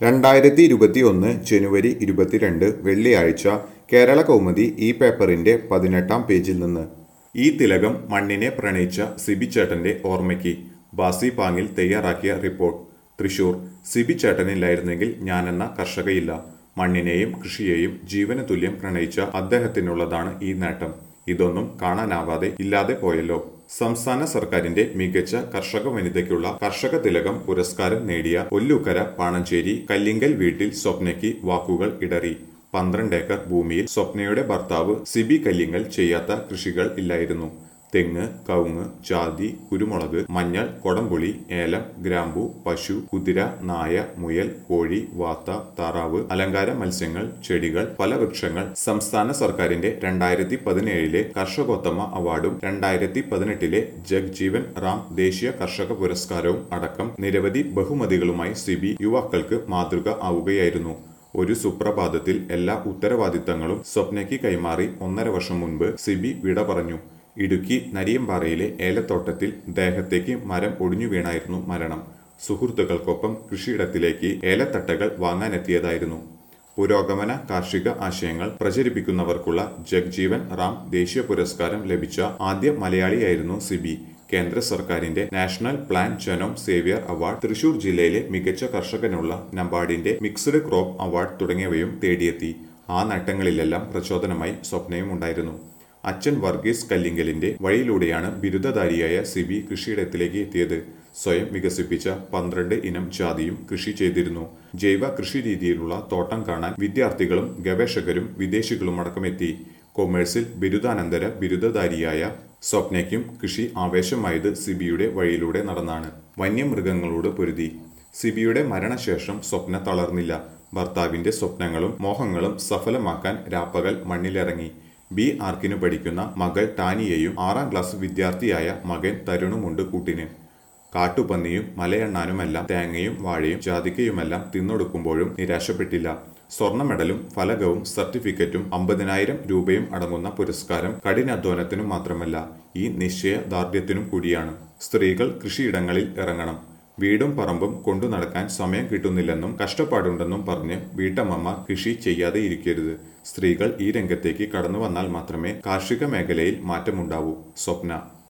രണ്ടായിരത്തി ഇരുപത്തി ഒന്ന് ജനുവരി ഇരുപത്തിരണ്ട് വെള്ളിയാഴ്ച കേരള കൗമുദി ഈ പേപ്പറിന്റെ പതിനെട്ടാം പേജിൽ നിന്ന് ഈ തിലകം മണ്ണിനെ പ്രണയിച്ച സിബി ചേട്ടന്റെ ഓർമ്മയ്ക്ക് ബാസി പാങ്ങിൽ തയ്യാറാക്കിയ റിപ്പോർട്ട് തൃശൂർ സിബി ചേട്ടനില്ലായിരുന്നെങ്കിൽ ഞാനെന്ന കർഷകയില്ല മണ്ണിനെയും കൃഷിയെയും ജീവന തുല്യം പ്രണയിച്ച അദ്ദേഹത്തിനുള്ളതാണ് ഈ നേട്ടം ഇതൊന്നും കാണാനാവാതെ ഇല്ലാതെ പോയല്ലോ സംസ്ഥാന സർക്കാരിന്റെ മികച്ച കർഷക വനിതയ്ക്കുള്ള കർഷക തിലകം പുരസ്കാരം നേടിയ ഒല്ലൂക്കര പാണഞ്ചേരി കല്ലിങ്കൽ വീട്ടിൽ സ്വപ്നയ്ക്ക് വാക്കുകൾ ഇടറി പന്ത്രണ്ട് ഏക്കർ ഭൂമിയിൽ സ്വപ്നയുടെ ഭർത്താവ് സിബി കല്ലിങ്കൽ ചെയ്യാത്ത കൃഷികൾ ഇല്ലായിരുന്നു തെങ്ങ് കവുങ്ങ് ജാതി കുരുമുളക് മഞ്ഞൾ കൊടംപുളി ഏലം ഗ്രാമ്പു പശു കുതിര നായ മുയൽ കോഴി വാത്ത താറാവ് അലങ്കാര മത്സ്യങ്ങൾ ചെടികൾ ഫലവൃക്ഷങ്ങൾ സംസ്ഥാന സർക്കാരിന്റെ രണ്ടായിരത്തി പതിനേഴിലെ കർഷകോത്തമ അവാർഡും രണ്ടായിരത്തി പതിനെട്ടിലെ ജഗ്ജീവൻ റാം ദേശീയ കർഷക പുരസ്കാരവും അടക്കം നിരവധി ബഹുമതികളുമായി സിബി യുവാക്കൾക്ക് മാതൃക ആവുകയായിരുന്നു ഒരു സുപ്രഭാതത്തിൽ എല്ലാ ഉത്തരവാദിത്തങ്ങളും സ്വപ്നയ്ക്ക് കൈമാറി ഒന്നര വർഷം മുൻപ് സിബി വിട പറഞ്ഞു ഇടുക്കി നരിയമ്പാറയിലെ ഏലത്തോട്ടത്തിൽ ദേഹത്തേക്ക് മരം ഒടിഞ്ഞു വീണായിരുന്നു മരണം സുഹൃത്തുക്കൾക്കൊപ്പം കൃഷിയിടത്തിലേക്ക് ഏലത്തട്ടകൾ വാങ്ങാനെത്തിയതായിരുന്നു പുരോഗമന കാർഷിക ആശയങ്ങൾ പ്രചരിപ്പിക്കുന്നവർക്കുള്ള ജഗ്ജീവൻ റാം ദേശീയ പുരസ്കാരം ലഭിച്ച ആദ്യ മലയാളിയായിരുന്നു സിബി കേന്ദ്ര സർക്കാരിന്റെ national plan genome saviour award Thrissur ജില്ലയിലെ മികച്ച കർഷകനുള്ള നബാർഡിന്റെ മിക്സ്ഡ് ക്രോപ്പ് അവാർഡ് തുടങ്ങിയവയും തേടിയെത്തി ആ നേട്ടങ്ങളിലെല്ലാം പ്രചോദനമായി സ്വപ്നയും ഉണ്ടായിരുന്നു അച്ഛൻ വർഗീസ് കല്ലിങ്കലിന്റെ വഴിയിലൂടെയാണ് ബിരുദധാരിയായ സിബി കൃഷിയിടത്തിലേക്ക് എത്തിയത് സ്വയം വികസിപ്പിച്ച പന്ത്രണ്ട് ഇനം ജാതിയും കൃഷി ചെയ്തിരുന്നു ജൈവ കൃഷി രീതിയിലുള്ള തോട്ടം കാണാൻ വിദ്യാർത്ഥികളും ഗവേഷകരും വിദേശികളും അടക്കമെത്തി കൊമേഴ്സിൽ ബിരുദാനന്തര ബിരുദധാരിയായ സ്വപ്നയ്ക്കും കൃഷി ആവേശമായത് സിബിയുടെ വഴിയിലൂടെ നടന്നാണ് വന്യമൃഗങ്ങളോട് പൊരുതി സിബിയുടെ മരണശേഷം സ്വപ്ന തളർന്നില്ല ഭർത്താവിന്റെ സ്വപ്നങ്ങളും മോഹങ്ങളും സഫലമാക്കാൻ രാപ്പകൽ മണ്ണിലിറങ്ങി ബി ആർക്കിന് പഠിക്കുന്ന മകൾ ടാനിയയും ആറാം ക്ലാസ് വിദ്യാർത്ഥിയായ മകൻ തരുണുമുണ്ട് കൂട്ടിന് കാട്ടുപന്നിയും മലയെണ്ണാനുമെല്ലാം തേങ്ങയും വാഴയും ജാതിക്കയുമെല്ലാം തിന്നൊടുക്കുമ്പോഴും നിരാശപ്പെട്ടില്ല സ്വർണ്ണ മെഡലും ഫലകവും സർട്ടിഫിക്കറ്റും അമ്പതിനായിരം രൂപയും അടങ്ങുന്ന പുരസ്കാരം കഠിനാധ്വാനത്തിനും മാത്രമല്ല ഈ നിശ്ചയദാർഢ്യത്തിനും കൂടിയാണ് സ്ത്രീകൾ കൃഷിയിടങ്ങളിൽ ഇറങ്ങണം വീടും പറമ്പും കൊണ്ടു നടക്കാൻ സമയം കിട്ടുന്നില്ലെന്നും കഷ്ടപ്പാടുണ്ടെന്നും പറഞ്ഞ് വീട്ടമ്മമാർ കൃഷി ചെയ്യാതെ ഇരിക്കരുത് സ്ത്രീകൾ ഈ രംഗത്തേക്ക് കടന്നു വന്നാൽ മാത്രമേ കാർഷിക മേഖലയിൽ മാറ്റമുണ്ടാവൂ സ്വപ്ന